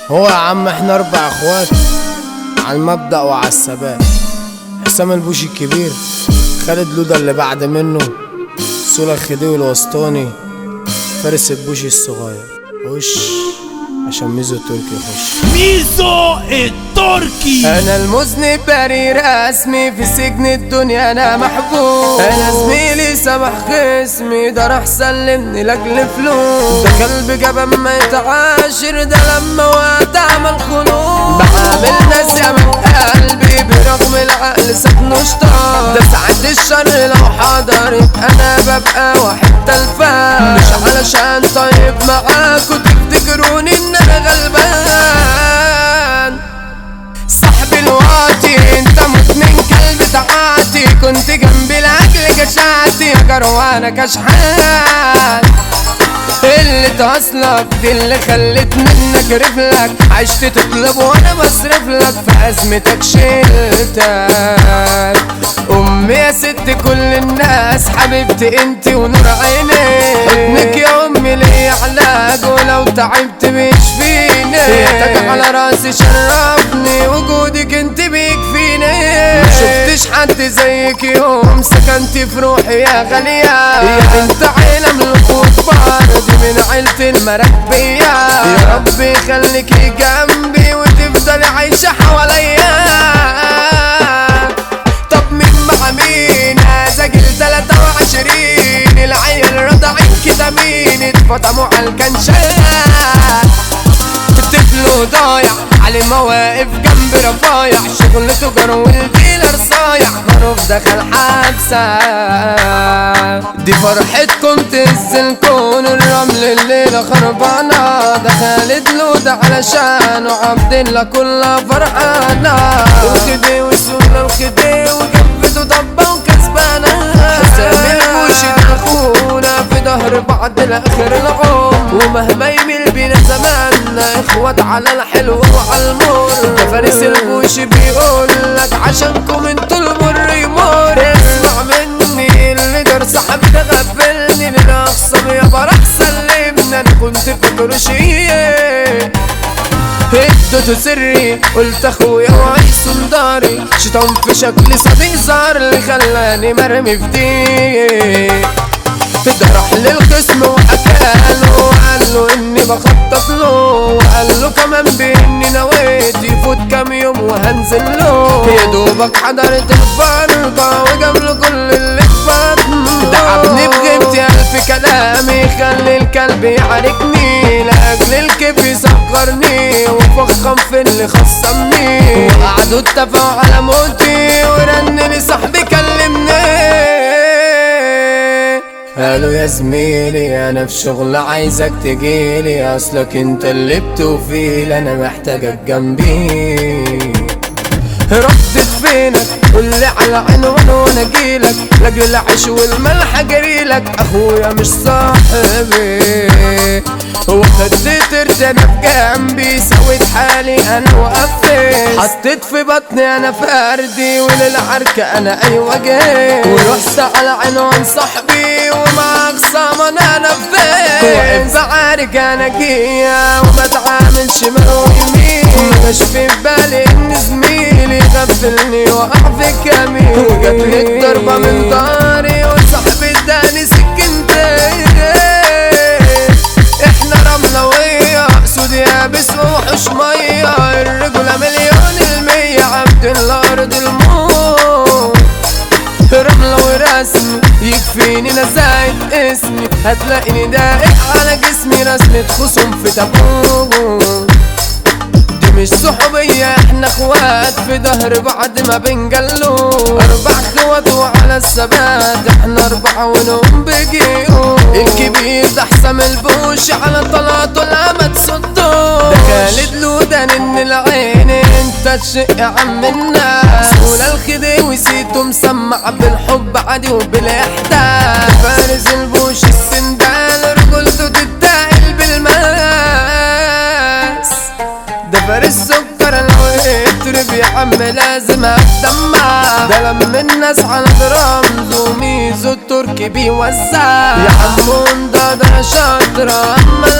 هو يا عم احنا اربع اخوات على المبدأ وعلى الثبات حسام البوشي الكبير خالد لودا اللي بعد منه سولا الخديوي الوسطاني فارس البوشي الصغير وش عشان ميزو تركي يخش ميزو التركي انا المذنب برير اسمي في سجن الدنيا انا محبوب انا زميلي سمح خصمي ده راح سلمني لاجل فلوس ده كلب جبان ما يتعاشر ده لما وقت عمل خلود بعامل ناس يا من قلبي برغم العقل سكنه شطار ده ساعات الشر لو حضرت انا ببقى واحد تلفان مش علشان طيب معاكوا تفتكروني ان انا غلبان صاحبي الواطي انت مدمن كلب تعاتي كنت جنبي لاجل كشعتي يا جروانة كشحات اللي تصلك دي اللي خلت منك رفلك عشت تطلب وانا بصرف لك في ازمتك شلتك امي يا ست كل الناس حبيبتي انت ونور عيني حضنك يا امي ليا علاج ولو تعبت بيشفيني يدك على راسي شرفني وجودك انت بيكفيني ما شفتش حد زيك يوم سكنتي في روحي يا غالية يا بنت عيلة من الكبار دي من عيلة المراكبية يا ربي يخليكي جنبي وتفضلي عايشة حواليا طب مين مع مين سجل 23 العيال رضعين كده مين اتفطموا على الكنشات الطفل ضايع علي مواقف جنب رفايع شغلته جرو والديلر صايع معروف دخل حبسة دي فرحتكم تهز الكون الرمل الليلة خربانة ده خالد لود علشان وعبد الله كلها فرحانة الخدي وسولا الخدي وجبته ضبة وكسبانة حسام البوشي ده اخونا في ظهر بعض لاخر العمر ومهما يميل بينا زماننا اخوات على الحلو وعلى المر ده فارس البوشي بيقول لك عشانكم انتوا المر يمر اسمع مني اللي دار صاحبي ده غفلني للاخصم يابا راح سلمنا انا كنت فاكره شيء اديته سري قلت اخويا وعيس داري شيطان في شكل صديق زار اللي خلاني مرمي في ديك ده راح للقسم وحكاله وقال له اني بخطط له وقال له كمان باني نويت يفوت كام يوم وهنزل له يا دوبك حضرت الفرقة وجاب له كل اللي في بطنه دعبني بغيبتي الف كلام يخلي الكلب يعاركني لاجل الكيف يسكرني وفخم في اللي خصمني وقعدوا اتفقوا على موتي ورن لي صاحبي كلمني قالوا يا زميلي انا في شغل عايزك تجيلي اصلك انت اللي بتوفيل انا محتاجك جنبي ردت فينك قولي على عنوان وانا اجيلك لاجل العيش والملح اجريلك اخويا مش صاحبي وخدت ترتنا في جنبي سويت حالي انا وقفت حطيت في بطني انا فردي وللعركة انا ايوه جيت ورحت على عنوان صاحبي ومع خصام انا نفذت وقف بعارك انا جية وما اتعاملش معه يمين مش في بالي ان زميلي غفلني وقع في كمين وجات لي الضربة من ضهري وصاحبي اداني سكنتين احنا رملوية سود يابس ووحش مية الرجولة مليون المية عبد الارض الموت رملة ورسمي يكفيني نزايد اسمي هتلاقيني داقق على جسمي رسمة خصوم في تابوت دي مش صحوبية احنا اخوات في ظهر بعض ما بنجلو اربع اخوات وعلى الثبات احنا اربعة ونقوم بجيو الكبير ده حسام البوش على طلاته لا ما تصدوش ده خالد لودان ان العين انت الشق يا عم الناس ولا الخديوي سيتو مسمع بالحب عادي وبالاحداث فارس البوش السندال رجولته تتاقل بالماس ده فارس سكر لو يترب يا عم لازم اتدمع ده لم الناس على رمز وميزو التركي بيوزع يا عمون ده ده شاطرة اما